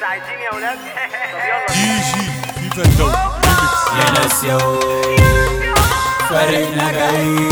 مستعدين يا ولاد طب يلا دي جي فيفا الدوري ريميكس يا ناس يو فريقنا جاي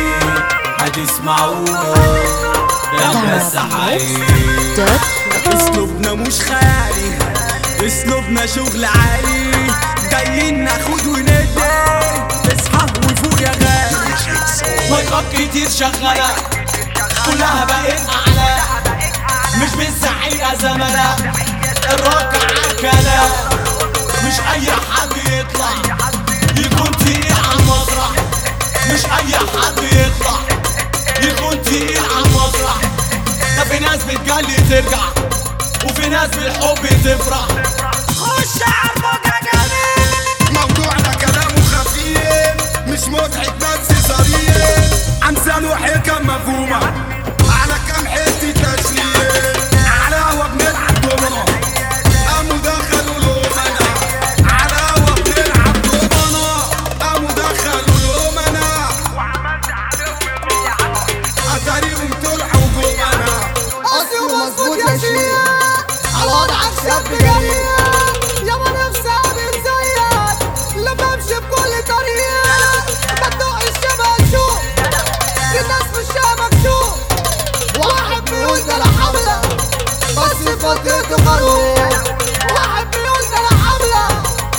هتسمعوه ده بس حقيقي اسلوبنا مش خيالي اسلوبنا شغل عالي جايين ناخد وندي اصحى وفوق يا غالي مايكات كتير شغالة كلها بقت أعلى مش بنسعيها زمنة الراكع عكلة مش أي حد يطلع يكون تقيل على المسرح مش أي حد يطلع يكون تقيل على المسرح ده في ناس بتجلي ترجع وفي ناس بالحب تفرح خش عالموج يا جميل موضوعنا كلامه خفيف مش مضحك بس صريح امثال وحكم مفهومة على كام حتة تشريح على هوا بنلعب دومنا قاموا دخلوا الأمنا على هوا بنلعب دومنا قاموا دخلوا الأمنا وعملت عليهم أتاريهم طلعوا جوانا قصدي ومظبوط يا شيخ على وضعك شاب جريء يابا نفسي اعمل زيك لما امشي بكل طريق بدوق الشبه اشوف الناس مش مكشوف واحد بيقول ده انا حمله بس فترته خروف واحد بيقول ده انا حمله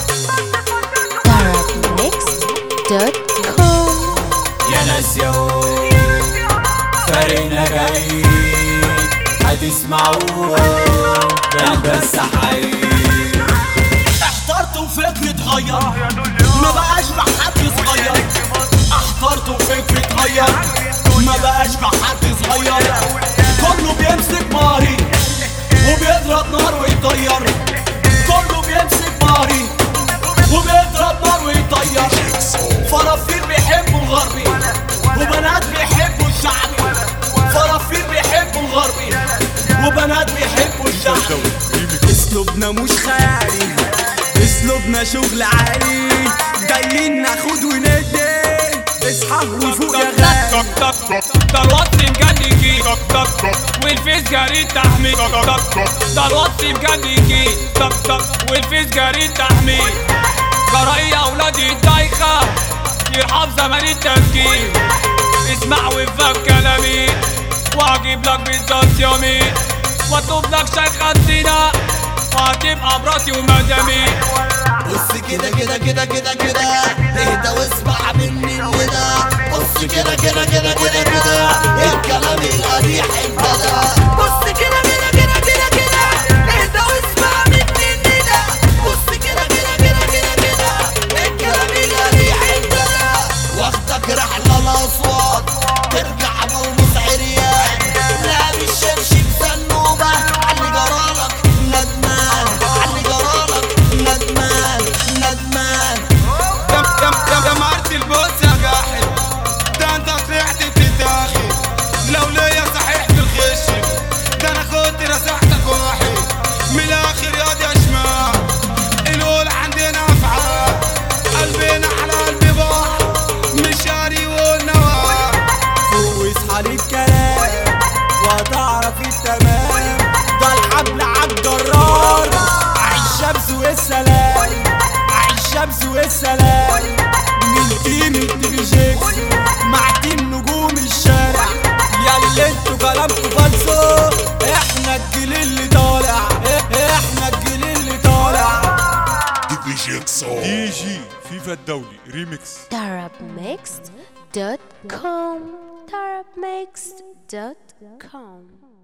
Darkmix.com يا ناس يو فريقنا جاي هتسمعوه ده بس حقيقي احترت وفكري اتغير ما بقاش بحد صغير احترت وفكري اتغير ما بقاش بحد صغير كله بيمسك ماري وبيضرب نار ويطير كله بيمسك ماري وبيضرب نار ويطير فرافير بيحبوا الغربي وبنات بيحبوا الشعبي فرافير بيحبوا الغربي وبنات بيحبوا الشعبي الدوري ريميكس اسلوبنا مش خيالي اسلوبنا شغل عالي جايين ناخد وندي اصحى وفوق يا غالي ده الوطن مجني جي والفيس جري تحميل ده الوطن مجني جي والفيس جري تحميل جرائي اولادي الدايخة يرحم زمن التفكير اسمع وفهم كلامي واجيب لك بالظبط يومي واطلب لك شيخ خدينا وهتبقى مراتي ومدامي بص كده كده كده كده كده اهدى واسمع مني الندى بص كده كده كده كده كده الكلام القبيح ابتدى بص كده كده كده كده كده اهدى واسمع مني الندى بص كده كده كده كده كده الكلام القبيح ابتدى واخدك رحلة الأصوات ترجع بومس عريان لا بالشرشف سنوبة علي جرالك ندمان علي جرالك ندمان ندمان دم دم دم دمرت البوس يا جاحد ده انت طلعت تتاخد لو ليا صحيح في الخش ده انا كنت رسحتك واحد من الاخر يا دي اشمال الأولى عندنا افعال قلبنا على قلبي بحر مشاري والنوار فوق اصحى للكلام وهتعرف التمام ده الحبل عالجرار عيش شمس والسلام عيش شمس والسلام من تيم التيفي جيكس مع تيم نجوم الشارع يا اللي انتوا كلامكوا فالصو احنا الجيل اللي طالع احنا الجيل اللي طالع دي جي فيفا الدوري ريميكس Darkmix.com Darkmix.com